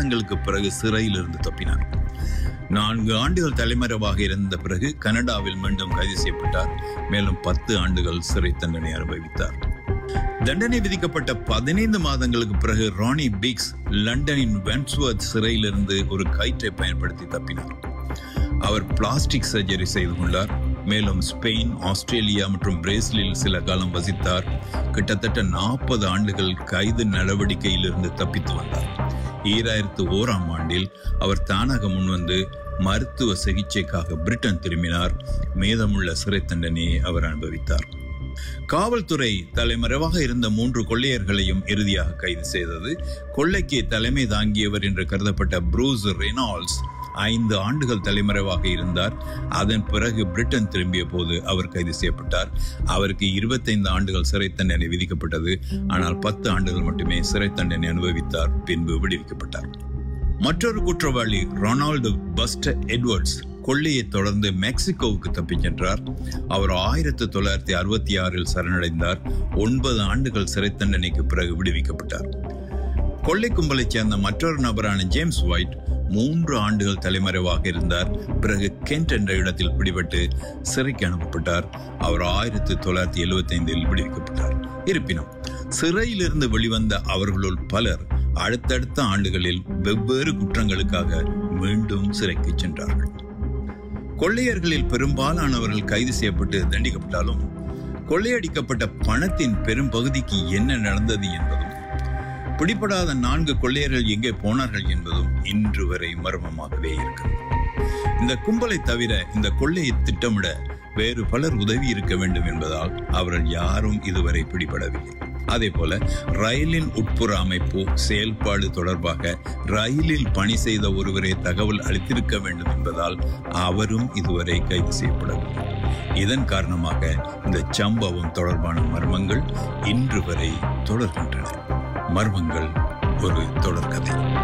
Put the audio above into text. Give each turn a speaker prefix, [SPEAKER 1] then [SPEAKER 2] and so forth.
[SPEAKER 1] மாதங்களுக்கு பிறகு சிறையில் இருந்து தப்பினார் நான்கு ஆண்டுகள் தலைமறைவாக இருந்த பிறகு கனடாவில் மீண்டும் கைது செய்யப்பட்டார் மேலும் பத்து ஆண்டுகள் சிறை தண்டனை அனுபவித்தார் தண்டனை விதிக்கப்பட்ட பதினைந்து மாதங்களுக்கு பிறகு ராணி பிக்ஸ் லண்டனின் வென்ஸ்வர்த் சிறையிலிருந்து ஒரு கயிற்றை பயன்படுத்தி தப்பினார் அவர் பிளாஸ்டிக் சர்ஜரி செய்து கொண்டார் மேலும் ஸ்பெயின் ஆஸ்திரேலியா மற்றும் பிரேசிலில் சில காலம் வசித்தார் கிட்டத்தட்ட நாற்பது ஆண்டுகள் கைது நடவடிக்கையிலிருந்து தப்பித்து வந்தார் ஈராயிரத்து ஓராம் ஆண்டில் அவர் தானாக முன்வந்து மருத்துவ சிகிச்சைக்காக பிரிட்டன் திரும்பினார் மீதமுள்ள சிறை தண்டனையை அவர் அனுபவித்தார் காவல்துறை தலைமறைவாக இருந்த மூன்று கொள்ளையர்களையும் இறுதியாக கைது செய்தது கொள்ளைக்கு தலைமை தாங்கியவர் என்று கருதப்பட்ட ப்ரூஸ் ரெனால்ட்ஸ் ஐந்து ஆண்டுகள் தலைமறைவாக இருந்தார் அதன் பிறகு பிரிட்டன் திரும்பிய போது அவர் கைது செய்யப்பட்டார் அவருக்கு இருபத்தைந்து ஆண்டுகள் சிறை தண்டனை விதிக்கப்பட்டது ஆனால் பத்து ஆண்டுகள் மட்டுமே சிறை தண்டனை அனுபவித்தார் பின்பு விடுவிக்கப்பட்டார் மற்றொரு குற்றவாளி ரொனால்டு பஸ்டர் எட்வர்ட்ஸ் கொள்ளையை தொடர்ந்து மெக்சிகோவுக்கு தப்பிச் சென்றார் அவர் ஆயிரத்தி தொள்ளாயிரத்தி அறுபத்தி ஆறில் சரணடைந்தார் ஒன்பது ஆண்டுகள் சிறை தண்டனைக்கு பிறகு விடுவிக்கப்பட்டார் கொள்ளை கும்பலைச் சேர்ந்த மற்றொரு நபரான ஜேம்ஸ் ஒயிட் மூன்று ஆண்டுகள் தலைமறைவாக இருந்தார் பிறகு கென்ட் என்ற இடத்தில் பிடிபட்டு சிறைக்கு அனுப்பப்பட்டார் அவர் ஆயிரத்தி தொள்ளாயிரத்தி எழுபத்தி ஐந்தில் விடுவிக்கப்பட்டார் இருப்பினும் சிறையிலிருந்து வெளிவந்த அவர்களுள் பலர் அடுத்தடுத்த ஆண்டுகளில் வெவ்வேறு குற்றங்களுக்காக மீண்டும் சிறைக்கு சென்றார்கள் கொள்ளையர்களில் பெரும்பாலானவர்கள் கைது செய்யப்பட்டு தண்டிக்கப்பட்டாலும் கொள்ளையடிக்கப்பட்ட பணத்தின் பெரும் பகுதிக்கு என்ன நடந்தது என்பதும் பிடிபடாத நான்கு கொள்ளையர்கள் எங்கே போனார்கள் என்பதும் இன்று வரை மர்மமாகவே இருக்கிறது இந்த கும்பலை தவிர இந்த கொள்ளையை திட்டமிட வேறு பலர் உதவி இருக்க வேண்டும் என்பதால் அவர்கள் யாரும் இதுவரை பிடிபடவில்லை அதே போல ரயிலின் உட்புற அமைப்பு செயல்பாடு தொடர்பாக ரயிலில் பணி செய்த ஒருவரை தகவல் அளித்திருக்க வேண்டும் என்பதால் அவரும் இதுவரை கைது செய்யப்படவில்லை இதன் காரணமாக இந்த சம்பவம் தொடர்பான மர்மங்கள் இன்று வரை தொடர்கின்றன மர்மங்கள் ஒரு தொடர்கதை